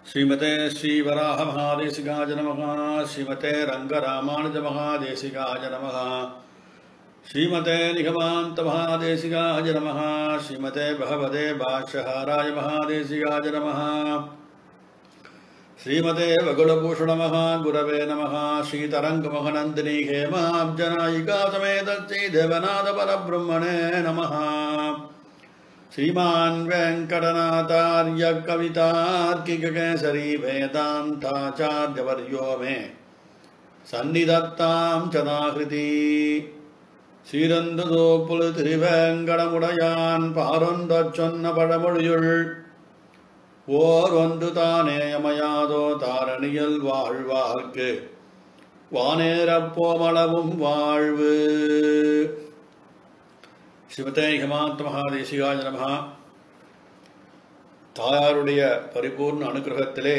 श्रीमते श्रीवराहमहादेशिकाय नमः श्रीमते रङ्गरामानुजमहादेशिकाय नमः श्रीमते निगमान्तमहादेशिकाय नमः श्रीमते भगवते भाष्यहाराय महादेशिकाय नमः श्रीमते वकुलभूषणमः गुरवे नमः श्रीतरङ्गमहनन्दिनी हेमाब्जनायिका समेत श्रीदेवनाथपरब्रह्मणे नमः श्रीमान् वेङ्कटनाथार्य कवितार्किककेसरी वेदान्ताचार्यवर्यो मे சந்நிதத்தாம் சதாகிருதி சீரந்ததோப்புல் திருவேங்கடமுடையான் பாரொன்றச் சொன்ன பழமொழியுள் ஓர் ஒன்று தானேயமையாதோ தாரணியில் வாழ்வார்க்கு வானேரப்போமளவும் வாழ்வு சிவதே ஹிமாந்த மகாதேசிகாய நமஹா தாயாருடைய பரிபூர்ண அனுகிரகத்திலே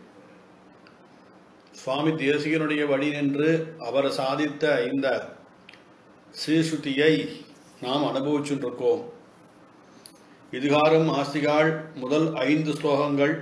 சுவாமி தேசிகனுடைய வழி நின்று அவர் சாதித்த இந்த ஸ்ரீசுத்தியை நாம் அனுபவிச்சுருக்கோம் இதுகாரும் ஆஸ்திகாள் முதல் ஐந்து ஸ்லோகங்கள்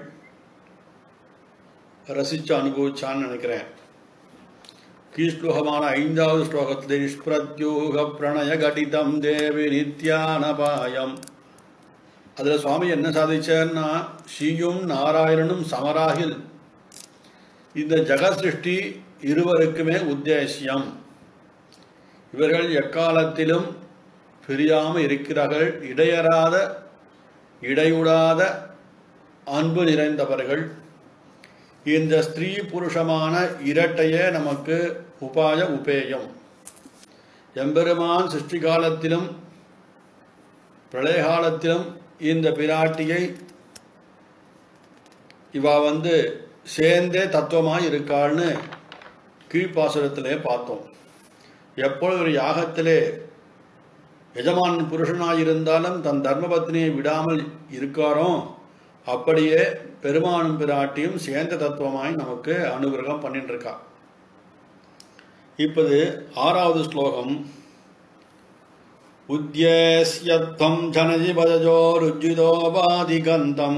ரசிச்சு அனுபவிச்சான்னு நினைக்கிறேன் கீழ்ஸ்லோகமான ஐந்தாவது ஸ்லோகத்தில் நிஷ்பிரத்யூக பிரணய கடிதம் தேவி நித்யானபாயம் அதில் சுவாமி என்ன சாதிச்சார்னா ஸ்ரீயும் நாராயணனும் சமராகில் இந்த ஜெகத் சிருஷ்டி இருவருக்குமே உத்தேசியம் இவர்கள் எக்காலத்திலும் பிரியாமல் இருக்கிறார்கள் இடையறாத இடையுடாத அன்பு நிறைந்தவர்கள் இந்த ஸ்திரீ புருஷமான இரட்டையே நமக்கு உபாய உபேயம் எம்பெருமான் சிருஷ்டி காலத்திலும் பிரளய காலத்திலும் இந்த பிராட்டியை இவா வந்து சேர்ந்தே தத்துவமாக இருக்காள்னு கீழ்ப்பாசுரத்திலே பார்த்தோம் எப்பொழுது ஒரு யாகத்திலே எஜமான் புருஷனாயிருந்தாலும் தன் தர்மபத்னியை விடாமல் இருக்காரோ அப்படியே பெருமானும் பிராட்டியும் சேர்ந்த தத்துவமாய் நமக்கு அனுகிரகம் பண்ணிட்டு இருக்கா இப்போது ஆறாவது ஸ்லோகம் உத்யேஸ்யத்வம் ஜனஜி பஜஜோருஜிதோபாதிகந்தம்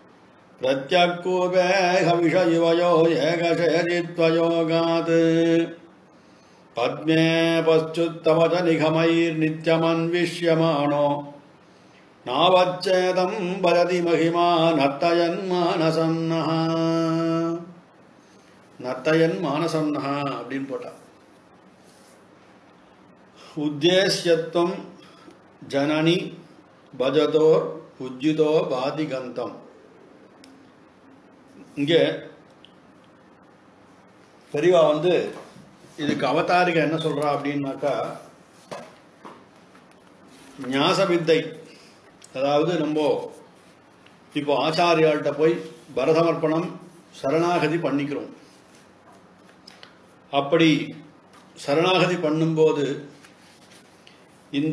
प्रत्यक्कूपेहविषयुवयो एकशेरित्वयोगात् पद्मे पश्चुत्तमच निगमैर्नित्यमन्विष्यमाणो नावच्चेदं वदति महिमा नर्तयन् मानसन्नः நத்தயன் மானசன்னஹா அப்படின்னு போட்டா உத்தேசியத்துவம் ஜனனி பஜதோர் உஜ்ஜிதோ பாதிகந்தம் இங்கே பெரியவா வந்து இதுக்கு அவதாரிகை என்ன சொல்றா அப்படின்னாக்கா ஞாச வித்தை அதாவது நம்ம இப்போ ஆச்சாரியாள்கிட்ட போய் பரதமர்ப்பணம் சரணாகதி பண்ணிக்கிறோம் அப்படி சரணாகதி பண்ணும்போது இந்த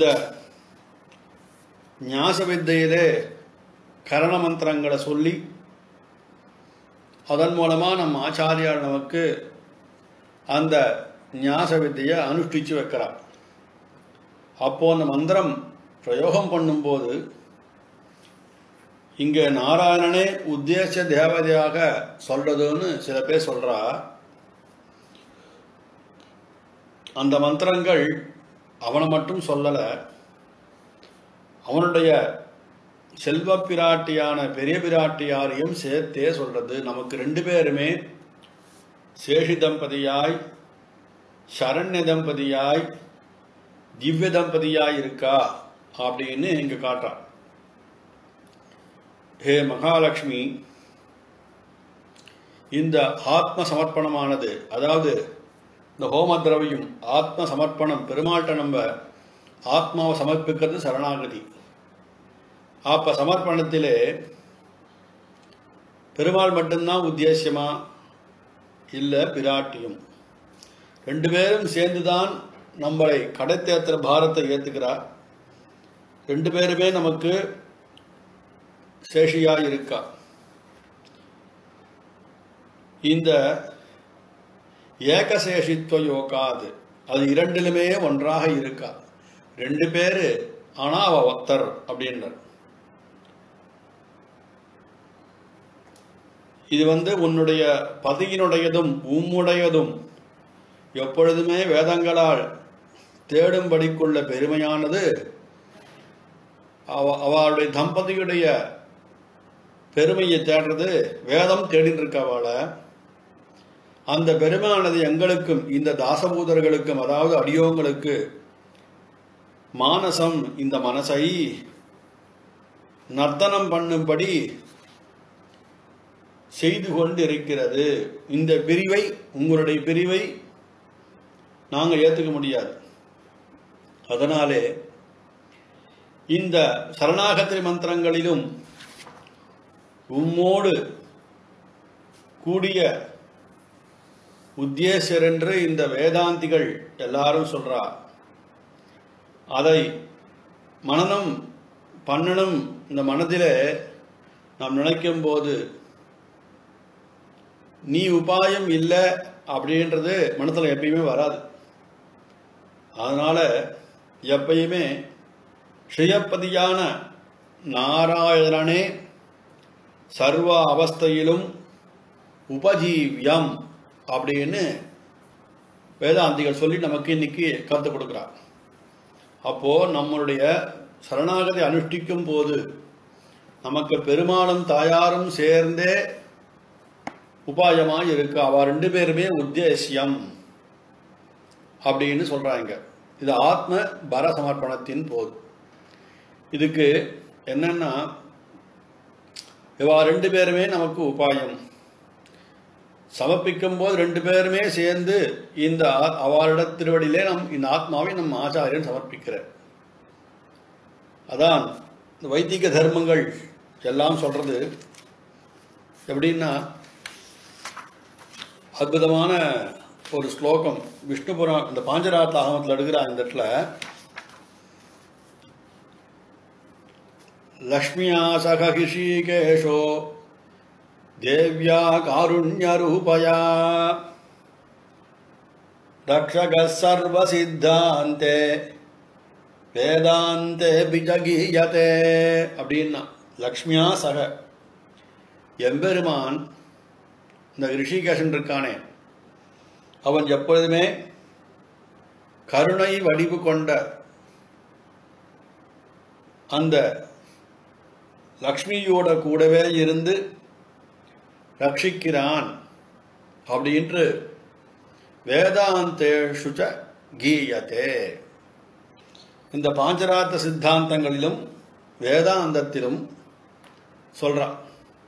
ஞாச வித்தையிலே கரண மந்திரங்களை சொல்லி அதன் மூலமாக நம்ம ஆச்சாரியார் நமக்கு அந்த ஞாச வித்தையை அனுஷ்டிச்சு வைக்கிறார் அப்போ அந்த மந்திரம் பிரயோகம் பண்ணும்போது இங்கே நாராயணனே உத்தேச தேவதையாக சொல்றதுன்னு சில பேர் சொல்றா அந்த மந்திரங்கள் அவனை மட்டும் சொல்லலை அவனுடைய செல்வ பிராட்டியான பெரிய பிராட்டியாரையும் சேர்த்தே சொல்றது நமக்கு ரெண்டு பேருமே சேஷி தம்பதியாய் சரண்ய தம்பதியாய் திவ்ய தம்பதியாய் இருக்கா அப்படின்னு இங்க காட்டுறான் ஹே மகாலட்சுமி இந்த ஆத்ம சமர்ப்பணமானது அதாவது இந்த ஹோம திரவியம் ஆத்ம சமர்ப்பணம் பெருமாள்கிட்ட நம்ம ஆத்மாவை சமர்ப்பிக்கிறது சரணாகதி அப்ப சமர்ப்பணத்திலே பெருமாள் மட்டும்தான் உத்தேசியமா இல்லை பிராட்டியும் ரெண்டு பேரும் சேர்ந்துதான் நம்மளை கடைத்தேத்திர பாரத்தை ஏத்துக்கிறார் ரெண்டு பேருமே நமக்கு சேஷியா இருக்கா இந்த ஏகசேஷித்துவ யோகாது அது இரண்டிலுமே ஒன்றாக இருக்கா ரெண்டு பேரு ஆனா அவ ஒத்தர் அப்படின்றார் இது வந்து உன்னுடைய பதியினுடையதும் உம்முடையதும் எப்பொழுதுமே வேதங்களால் தேடும்படிக்குள்ள பெருமையானது அவ அவளுடைய தம்பதியுடைய பெருமையை தேடுறது வேதம் தேடின்னு இருக்கவாள அந்த பெருமையானது எங்களுக்கும் இந்த தாசபூதர்களுக்கும் அதாவது அடியோங்களுக்கு மானசம் இந்த மனசை நர்த்தனம் பண்ணும்படி செய்து கொண்டு இருக்கிறது இந்த பிரிவை உங்களுடைய பிரிவை நாங்கள் ஏற்றுக்க முடியாது அதனாலே இந்த சரணாகத்திரி மந்திரங்களிலும் உம்மோடு கூடிய உத்தேசர் என்று இந்த வேதாந்திகள் எல்லாரும் சொல்றா அதை மனநம் பண்ணணும் இந்த மனதிலே நாம் நினைக்கும் போது நீ உபாயம் இல்லை அப்படின்றது மனத்தில் எப்பயுமே வராது அதனால எப்பயுமே ஸ்ரீயப்பதியான நாராயணனே சர்வ அவஸ்தையிலும் உபஜீவியம் அப்படின்னு வேதாந்திகள் சொல்லி நமக்கு இன்னைக்கு கருத்து கொடுக்குறார் அப்போ நம்மளுடைய சரணாகதி அனுஷ்டிக்கும் போது நமக்கு பெருமாளும் தாயாரும் சேர்ந்தே உபாயமாய் இருக்கு அவ ரெண்டு பேருமே உத்தேசியம் அப்படின்னு சொல்றாங்க இது ஆத்ம பர சமர்ப்பணத்தின் போது இதுக்கு என்னன்னா இவா ரெண்டு பேருமே நமக்கு உபாயம் சமர்ப்பிக்கும் போது ரெண்டு பேருமே சேர்ந்து இந்த ஆ- அவரிட திருவடியிலே நம் இந்த ஆத்மாவை நம் ஆச்சாரியன் சமர்ப்பிக்கிறார் அதான் இந்த வைதிக தர்மங்கள் எல்லாம் சொல்றது எப்படின்னா அற்புதமான ஒரு ஸ்லோகம் விஷ்ணுபுரம் இந்த பாஞ்சராத்த ஆகமத்தில் எடுக்கிறான் இந்த இடத்துல லக்ஷ்மியா சக ஹிஷிகேஷோ தேவ்யா காருண்யரூபயா ரக்ஷக சர்வசித்தாந்தே வேதாந்தே பிஜகீயதே அப்படின்னா லக்ஷ்மியா சக எம்பெருமான் இந்த ரிஷிகேஷன் இருக்கானே அவன் எப்பொழுதுமே கருணை வடிவு கொண்ட அந்த லக்ஷ்மியோட கூடவே இருந்து ரட்சிக்கிறான் அப்படின்று வேதாந்தேஷு ச கீயத்தே இந்த பாஞ்சராத்த சித்தாந்தங்களிலும் வேதாந்தத்திலும் சொல்றான்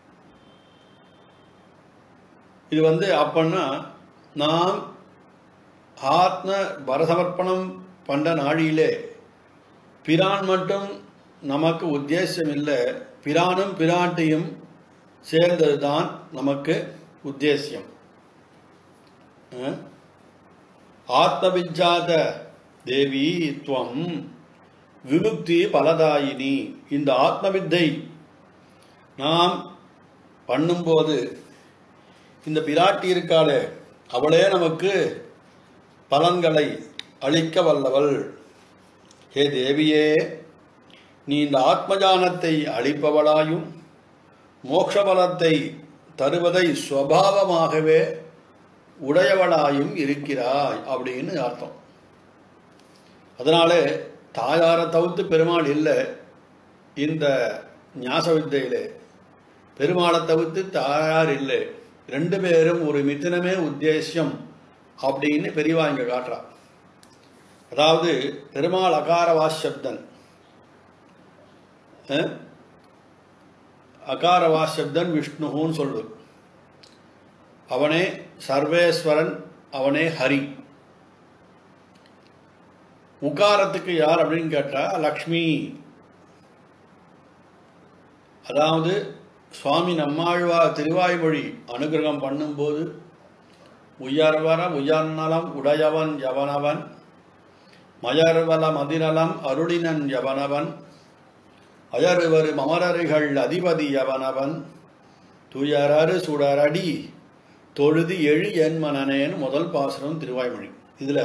இது வந்து அப்பன்னா நாம் ஆத்ம பரசமர்ப்பணம் பண்ற நாழியிலே பிரான் மட்டும் நமக்கு உத்தேசம் இல்லை பிரானும் பிராட்டியும் சேர்ந்ததுதான் நமக்கு உத்தேசியம் அஹ்? ஆத்மவிஜாத தேவி துவம் விமுக்தி பலதாயினி இந்த ஆத்மவித்தை நாம் பண்ணும்போது இந்த பிராட்டி இருக்காளே அவளே நமக்கு பலன்களை அளிக்க வல்லவள் ஹே தேவியே நீ இந்த ஆத்மஜானத்தை அளிப்பவளாயும் மோட்சபலத்தை தருவதை சுவாவமாகவே உடையவளாயும் இருக்கிறாய் அப்படின்னு அர்த்தம் அதனாலே தாயாரை தவிர்த்து பெருமாள் இல்லை இந்த ஞாச வித்தையிலே பெருமாளை தவிர்த்து தாயார் இல்லை ரெண்டு பேரும் ஒரு மித்தினமே உத்தேசியம் அப்படின்னு பெரியவா இங்க காட்டுறா அதாவது பெருமாள் அகாரவாசப்தன் அஹ்? அகாரவாசப்தன் விஷ்ணுன்னு சொல்லுது அவனே சர்வேஸ்வரன் அவனே ஹரி உகாரத்துக்கு யார் அப்படின்னு கேட்டா லக்ஷ்மி அதாவது சுவாமி நம்மாழ்வா திருவாய்மொழி அனுகிரகம் பண்ணும்போது உயர்வர உயர்நலம் உடையவன் எவனவன் மயர்வல மதிநலம் அருளினன் எவனவன் அயர்வரு மமரர்கள் அதிபதி எவனவன் துயரறு சுடரடி தொழுது எழு என் மனநேன்னு முதல் பாசனம் திருவாய்மொழி இதுல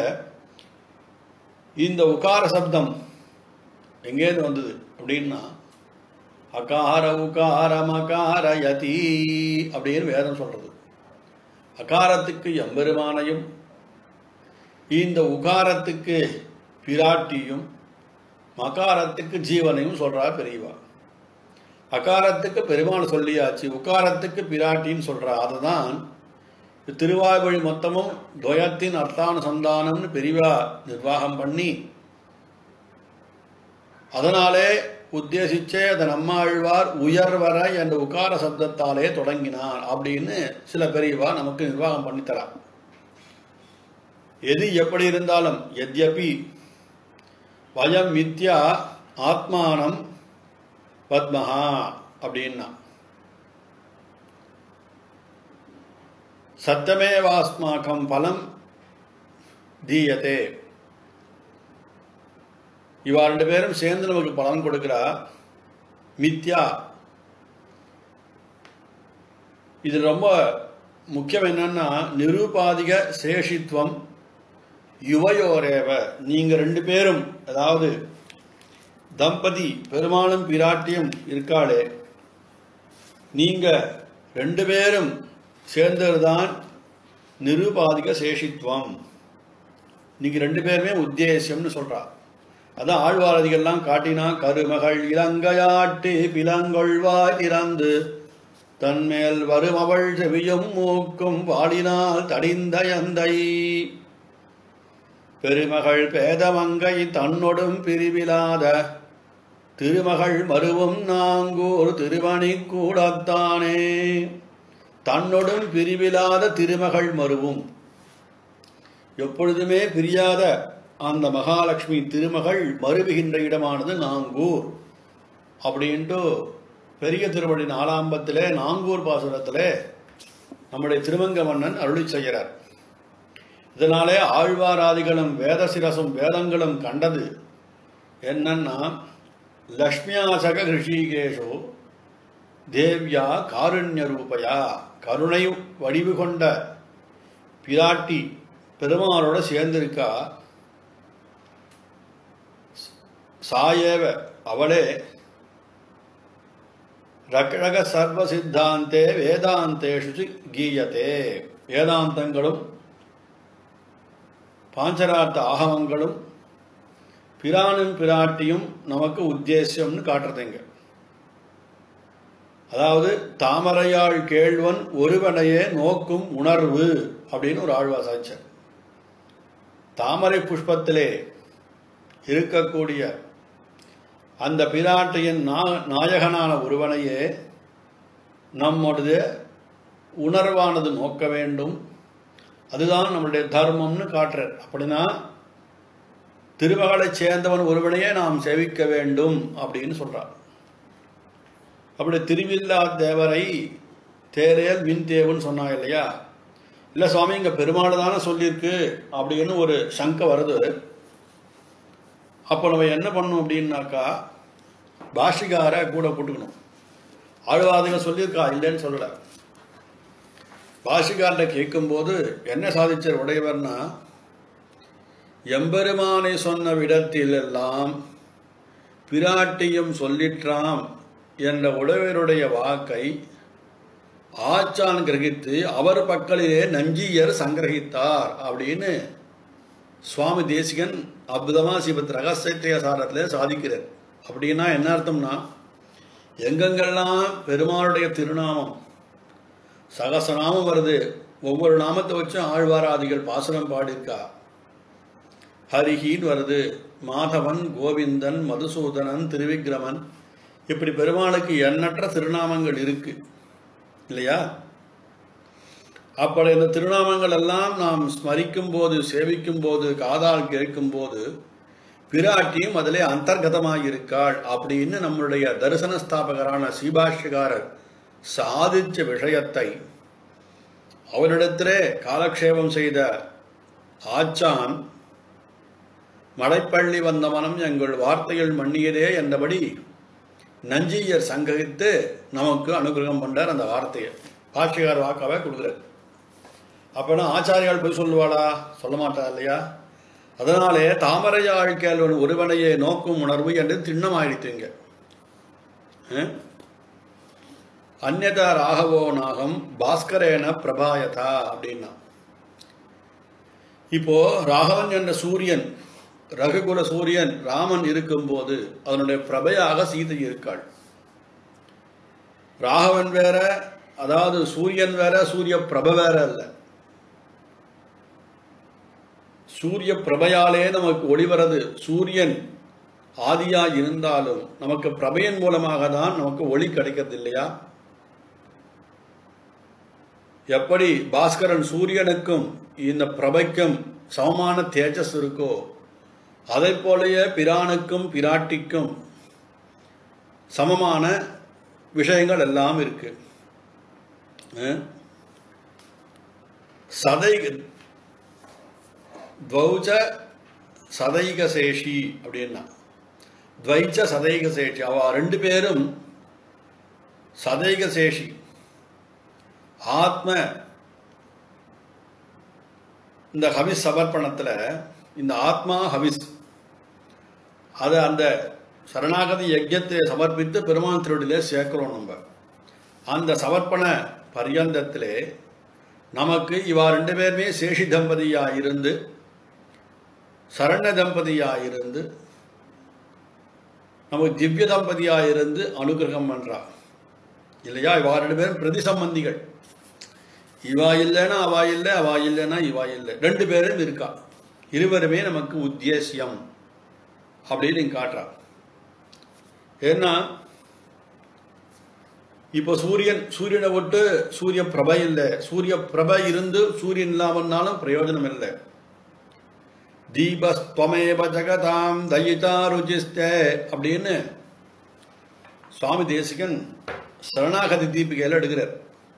இந்த உகார சப்தம் எங்கேருந்து வந்தது அப்படின்னா அகார உகார மகார யதி அப்படின்னு வேதம் சொல்றது அகாரத்துக்கு எம்பெருமானையும் இந்த உகாரத்துக்கு பிராட்டியும் மகாரத்துக்கு ஜீவனையும் சொல்றா பெரியவா அகாரத்துக்கு பெருமாள் சொல்லியாச்சு உகாரத்துக்கு பிராட்டின்னு சொல்றா அதுதான் திருவாய்மொழி மொத்தமும் துவயத்தின் அர்த்தானுசந்தானம்னு பெரியவா நிர்வாகம் பண்ணி அதனாலே உத்தேசிச்சே அதை நம்மாழ்வார் உயர்வர என்ற உகார சப்தத்தாலே தொடங்கினார் அப்படின்னு சில பெரியவா நமக்கு நிர்வாகம் பண்ணித்தரா எது எப்படி இருந்தாலும் எத்யபி வயம் வித்யா ஆத்மானம் பத்மஹா அப்படின்னா சத்தமேவாஸ்மாக்கம் பலம் தீயத்தே இவா ரெண்டு பேரும் சேர்ந்து நமக்கு பலன் கொடுக்கிறா மித்யா இது ரொம்ப முக்கியம் என்னன்னா நிருபாதிக சேஷித்வம் யுவயோரேவ நீங்க ரெண்டு பேரும் அதாவது தம்பதி பெருமாளும் பிராட்டியும் இருக்காளே நீங்க ரெண்டு பேரும் சேர்ந்ததுதான் நிருபாதிக சேஷித்வம் நீங்க ரெண்டு பேருமே உத்தேசியம்னு சொல்றா அதான் ஆழ்வாரதிகள்லாம் காட்டினா கருமகள் இளங்கையாட்டு பிலங்கொள்வாய் திறந்து தன்மேல் வரும் அவள் செவியும் மூக்கும் வாடினால் தடிந்த எந்தை பெருமகள் பேதமங்கை தன்னொடும் பிரிவிலாத திருமகள் மருவும் நாங்கூர் திருமணி கூடத்தானே தன்னொடும் பிரிவிலாத திருமகள் மருவும் எப்பொழுதுமே பிரியாத அந்த மகாலட்சுமி திருமகள் மருவுகின்ற இடமானது நாங்கூர் அப்படின்ட்டு பெரிய திருவடி நாலாம்பத்திலே நாங்கூர் பாசுரத்திலே நம்முடைய திருமங்க மன்னன் அருளி செய்கிறார் இதனாலே ஆழ்வாராதிகளும் வேத சிரசும் வேதங்களும் கண்டது என்னன்னா லக்ஷ்மியாசக ரிஷிகேஷோ தேவ்யா காருண்ய ரூபயா கருணை வடிவு கொண்ட பிராட்டி பெருமாளோட சேர்ந்திருக்கா சாயேவ அவளே ரகரக சர்வ சித்தாந்தே வேதாந்தேஷு கீயத்தே வேதாந்தங்களும் பாஞ்சரார்த்த ஆகமங்களும் பிரானும் பிராட்டியும் நமக்கு உத்தேசியம்னு காட்டுறதுங்க அதாவது தாமரையாள் கேழ்வன் ஒருவனையே நோக்கும் உணர்வு அப்படின்னு ஒரு ஆழ்வாசாச்சர் தாமரை புஷ்பத்திலே இருக்கக்கூடிய அந்த பிராட்டியின் நாயகனான ஒருவனையே நம்முடைய உணர்வானது நோக்க வேண்டும் அதுதான் நம்மளுடைய தர்மம்னு காட்டுறார் அப்படின்னா திருமகளை சேர்ந்தவன் ஒருவனையே நாம் சேவிக்க வேண்டும் அப்படின்னு சொல்றார் அப்படி திருவில்லா தேவரை தேரேல் மின் தேவன் சொன்னா இல்லையா இல்லை சுவாமி இங்கே பெருமாள் தானே சொல்லியிருக்கு அப்படின்னு ஒரு சங்கை வருது அப்போ நம்ம என்ன பண்ணணும் அப்படின்னாக்கா பாஷிகார கூட போட்டுக்கணும் ஆழ்வாதிக சொல்லியிருக்கா இல்லைன்னு சொல்லலை பாஷிகார்ட்ட கேட்கும்போது என்ன சாதிச்சார் உடையவர்னா எம்பெருமானை சொன்ன விடத்தில் எல்லாம் பிராட்டியும் சொல்லிற்றாம் என்ற உடையவருடைய வாக்கை ஆச்சான் கிரகித்து அவர் பக்கலிலே நஞ்சியர் சங்கிரகித்தார் அப்படின்னு சுவாமி தேசிகன் அற்புதமா சிவத் ரகசிய சாரத்தில் சாதிக்கிறார் அப்படின்னா என்ன அர்த்தம்னா எங்கெங்கெல்லாம் பெருமாளுடைய திருநாமம் சகசநாமம் வருது ஒவ்வொரு நாமத்தை வச்சும் ஆழ்வாராதிகள் பாசனம் பாடியிருக்கா ஹரிஹின்னு வருது மாதவன் கோவிந்தன் மதுசூதனன் திருவிக்ரமன் இப்படி பெருமாளுக்கு எண்ணற்ற திருநாமங்கள் இருக்கு இல்லையா அப்படி இந்த திருநாமங்கள் எல்லாம் நாம் ஸ்மரிக்கும் போது சேவிக்கும் போது காதால் கேட்கும் போது பிராட்டியும் அதிலே அந்தர்கதமாயிருக்காள் அப்படின்னு நம்மளுடைய தரிசன ஸ்தாபகரான சீபாஷ்யகாரர் சாதிச்ச விஷயத்தை அவரிடத்திலே காலக்ஷேபம் செய்த ஆச்சான் மடைப்பள்ளி வந்த மனம் எங்கள் வார்த்தைகள் மன்னியதே என்றபடி நஞ்சியர் சங்ககித்து நமக்கு அனுகிரகம் பண்ணார் அந்த வார்த்தையை பாட்சிகார் வாக்காவே கொடுக்குறார் அப்பனா ஆச்சாரியால் போய் சொல்லுவாளா சொல்ல மாட்டா இல்லையா அதனாலே தாமரையாள் கேள்வன் ஒருவனையே நோக்கும் உணர்வு என்று திண்ணமாயிடுத்துங்க அஹ்? அந்நதா ராகவோ நாகம் பாஸ்கரேன பிரபாயதா அப்படின்னா இப்போ ராகவன் என்ற சூரியன் ரகுகுல சூரியன் ராமன் இருக்கும்போது அதனுடைய பிரபையாக சீதை இருக்காள் ராகவன் வேற அதாவது சூரியன் வேற சூரிய பிரப வேற அல்ல சூரிய பிரபையாலே நமக்கு ஒளிவரது சூரியன் ஆதியா இருந்தாலும் நமக்கு பிரபையின் மூலமாக தான் நமக்கு ஒளி கிடைக்கிறது இல்லையா எப்படி பாஸ்கரன் சூரியனுக்கும் இந்த பிரபைக்கும் சமமான தேஜஸ் இருக்கோ அதை போலயே பிரானுக்கும் பிராட்டிக்கும் சமமான விஷயங்கள் எல்லாம் இருக்கு அஹ்? சதை துவௌச்ச சதைகசேஷி அப்படின்னா துவைச்ச சதைகசேஷி அவ ரெண்டு பேரும் சதைகசேஷி ஆத்ம இந்த ஹவிஸ் சமர்ப்பணத்தில் இந்த ஆத்மா ஹவிஸ் அதை அந்த சரணாகதி யஜ்யத்தை சமர்ப்பித்து பெருமான் திருவடியிலே சேர்க்கிறோம் நம்ம அந்த சமர்ப்பண பரியந்தத்திலே நமக்கு இவா ரெண்டு பேருமே சேஷி தம்பதியா இருந்து சரண்ய தம்பதியா இருந்து நமக்கு திவ்ய தம்பதியா இருந்து அனுகிரகம் பண்றா இல்லையா இவா ரெண்டு பேரும் பிரதி சம்பந்திகள் இவா இல்லைன்னா அவா இல்லை அவா இல்லைன்னா இவா இல்லை ரெண்டு பேரும் இருக்கா இருவருமே நமக்கு உத்தேசியம் அப்படின்னு இங்க காட்டுறா ஏன்னா இப்போ சூரியன் சூரியனை விட்டு சூரிய பிரபை இல்லை சூரிய பிரபை இருந்து சூரியன் இல்லாமன்னாலும் பிரயோஜனம் இல்லை தீபஸ்துவமேவ ஜகதாம் தயிதா ருஜிஸ்தே அப்படின்னு சுவாமி தேசிகன் சரணாகதி தீபிகையில் எடுக்கிறார்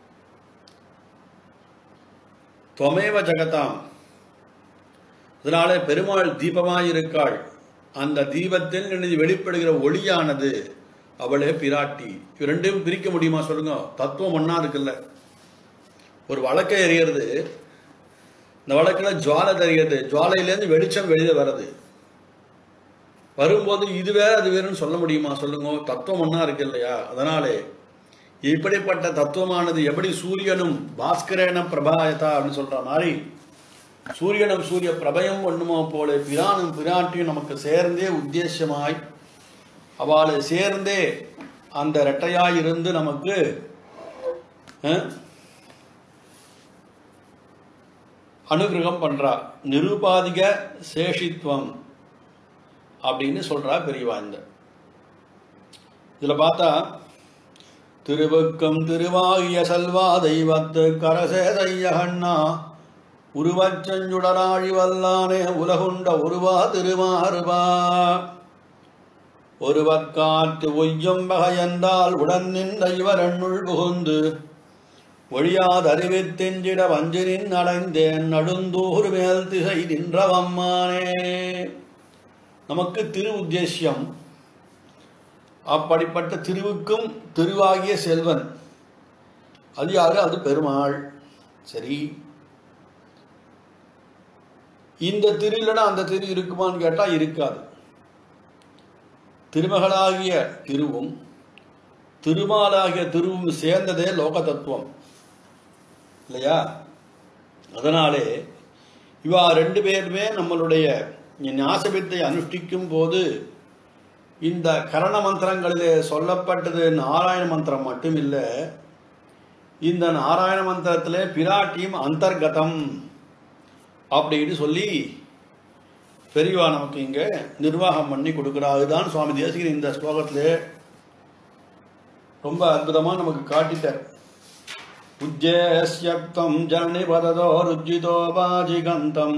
துவமேவ ஜகதாம் அதனால பெருமாள் தீபமாயிருக்காள் அந்த தீபத்தில் நின்று வெளிப்படுகிற ஒளியானது அவளே பிராட்டி இது ரெண்டையும் பிரிக்க முடியுமா சொல்லுங்க தத்துவம் ஒண்ணா இருக்குல்ல ஒரு வழக்கை எறிகிறது இந்த வழக்கில் ஜுவாலை தெரிகிறது ஜுவாலையிலேருந்து வெளிச்சம் வெளியில வருது வரும்போது இது வேற அது வேறுன்னு சொல்ல முடியுமா சொல்லுங்க தத்துவம் ஒண்ணா இருக்கு இல்லையா அதனாலே இப்படிப்பட்ட தத்துவமானது எப்படி சூரியனும் பாஸ்கரேன பிரபாயதா அப்படின்னு சொல்ற மாதிரி சூரியனும் சூரிய பிரபயம் ஒண்ணுமோ போல பிரானும் பிராட்டியும் நமக்கு சேர்ந்தே உத்தேசமாய் அவளை சேர்ந்தே அந்த ரெட்டையாய் இருந்து நமக்கு அஹ், அனுகிரகம் பண்றா நிருபாதிக சேஷித்வம் அப்படின்னு சொல்றா பெரியவா இந்த இதுல பார்த்தா திருவுக்கம் திருவாகிய செல்வா தெய்வத்து கரசேதையகண்ணா உருவச்செஞ்சுடராழி வல்லானே உலகுண்ட உருவா திருமாறுவா ஒருவர்காற்று ஒய்யும் வகையந்தால் உடன் நின்ற இவரண்ணுள் புகுந்து ஒழியாதறிவித்தெஞ்சிட வஞ்சினின் அடைந்தேன் நடுந்தூர் மேல் திசை நின்றவம்மானே நமக்கு திரு உத்தேசியம் அப்படிப்பட்ட திருவுக்கும் திருவாகிய செல்வன் அது யாரு அது பெருமாள் சரி இந்த திரு இல்லைன்னா அந்த திரு இருக்குமான்னு கேட்டா இருக்காது திருமகளாகிய திருவும் திருமாலாகிய திருவும் சேர்ந்ததே லோக தத்துவம் இல்லையா அதனாலே இவா ரெண்டு பேருமே நம்மளுடைய ஞாசபித்தை அனுஷ்டிக்கும் போது இந்த கரண மந்திரங்களிலே சொல்லப்பட்டது நாராயண மந்திரம் மட்டும் இல்லை இந்த நாராயண மந்திரத்திலே பிராட்டியும் அந்தர்கதம் அப்படின்னு சொல்லி பெரியவா நமக்கு இங்க நிர்வாகம் பண்ணி கொடுக்குறா அதுதான் சுவாமி தேசிகன் இந்த ஸ்லோகத்திலே ரொம்ப அற்புதமா நமக்கு காட்டிட்டார் உஜ்ஜேஸ்யப்தம் ஜனனி பததோ ருஜிதோ வாஜிகந்தம்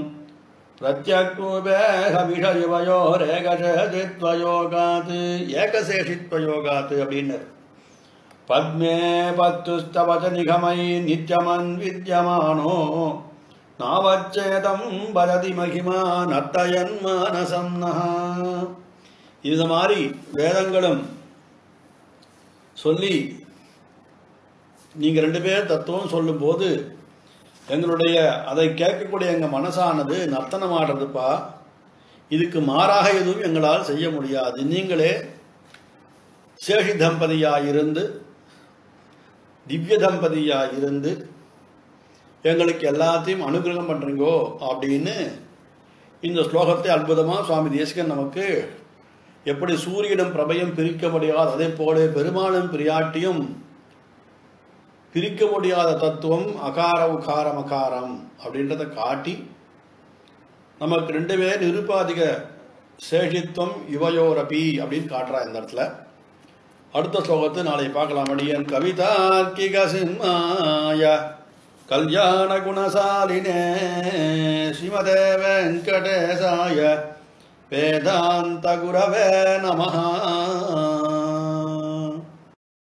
பிரத்யக்ஷயோரேகசேஷித்வயோகாத் ஏகசேஷித்வயோகாத் அப்படின்னர் பத்மே பத்துஸ்தவச்ச நிகமை நித்யமன் வித்யமானோ நாவச்சேதம் பததி மகிமா நர்த்தயன் மானசம் நஹா இது மாதிரி வேதங்களும் சொல்லி நீங்க ரெண்டு பேர் தத்துவம் சொல்லும்போது எங்களுடைய அதை கேட்கக்கூடிய எங்க மனசானது நர்த்தனம் ஆடுறதுப்பா இதுக்கு மாறாக எதுவும் எங்களால் செய்ய முடியாது நீங்களே சேஷி தம்பதியாக இருந்து திவ்ய தம்பதியாக இருந்து எங்களுக்கு எல்லாத்தையும் அனுகிரகம் பண்ணுறீங்கோ அப்படின்னு இந்த ஸ்லோகத்தை அற்புதமாக சுவாமி தேசிகன் நமக்கு எப்படி சூரியனும் பிரபையும் பிரிக்க முடியாது அதே போல பெருமாளும் பிரியாட்டியும் பிரிக்க முடியாத தத்துவம் அகார உகாரம் அகாரம் அப்படின்றத காட்டி நமக்கு ரெண்டு பேர் நிருபாதிக சேஷித்துவம் யுவயோரபி அப்படின்னு காட்டுறா இந்த இடத்துல அடுத்த ஸ்லோகத்தை நாளை பார்க்கலாம் அடியன் கவிதார்க்கிக சிம்மாய கல்யாண குணசாலினே ஸ்ரீமதே வெங்கடேசாய வேதாந்த குரவே நமஹா